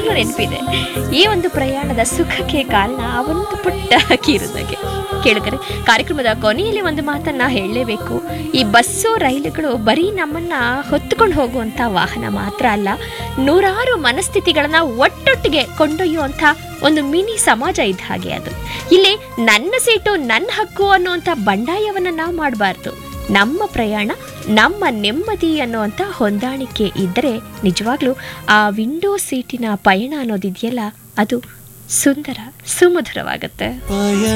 ಈಗಲೂ ನೆನಪಿದೆ ಈ ಒಂದು ಪ್ರಯಾಣದ ಸುಖಕ್ಕೆ ಕಾರಣ ಆ ಒಂದು ಪುಟ್ಟ ಕಿರುನಗೆ ಕೇಳಿದರೆ ಕಾರ್ಯಕ್ರಮದ ಕೊನೆಯಲ್ಲಿ ಒಂದು ಮಾತನ್ನ ಹೇಳಲೇಬೇಕು ಈ ಬಸ್ಸು ರೈಲುಗಳು ಬರೀ ನಮ್ಮನ್ನ ಹೊತ್ತುಕೊಂಡು ಹೋಗುವಂಥ ವಾಹನ ಮಾತ್ರ ಅಲ್ಲ ನೂರಾರು ಮನಸ್ಥಿತಿಗಳನ್ನ ಒಟ್ಟೊಟ್ಟಿಗೆ ಕೊಂಡೊಯ್ಯುವಂಥ ಒಂದು ಮಿನಿ ಸಮಾಜ ಇದ್ದ ಹಾಗೆ ಅದು ಇಲ್ಲಿ ನನ್ನ ಸೀಟು ನನ್ನ ಹಕ್ಕು ಅನ್ನುವಂಥ ಬಂಡಾಯವನ್ನ ನಾವು ಮಾಡಬಾರ್ದು ನಮ್ಮ ಪ್ರಯಾಣ ನಮ್ಮ ನೆಮ್ಮದಿ ಅನ್ನುವಂಥ ಹೊಂದಾಣಿಕೆ ಇದ್ದರೆ ನಿಜವಾಗ್ಲೂ ಆ ವಿಂಡೋ ಸೀಟಿನ ಪಯಣ ಅನ್ನೋದಿದೆಯಲ್ಲ ಅದು ಸುಂದರ ಸುಮಧುರವಾಗುತ್ತೆ ಪಯಣ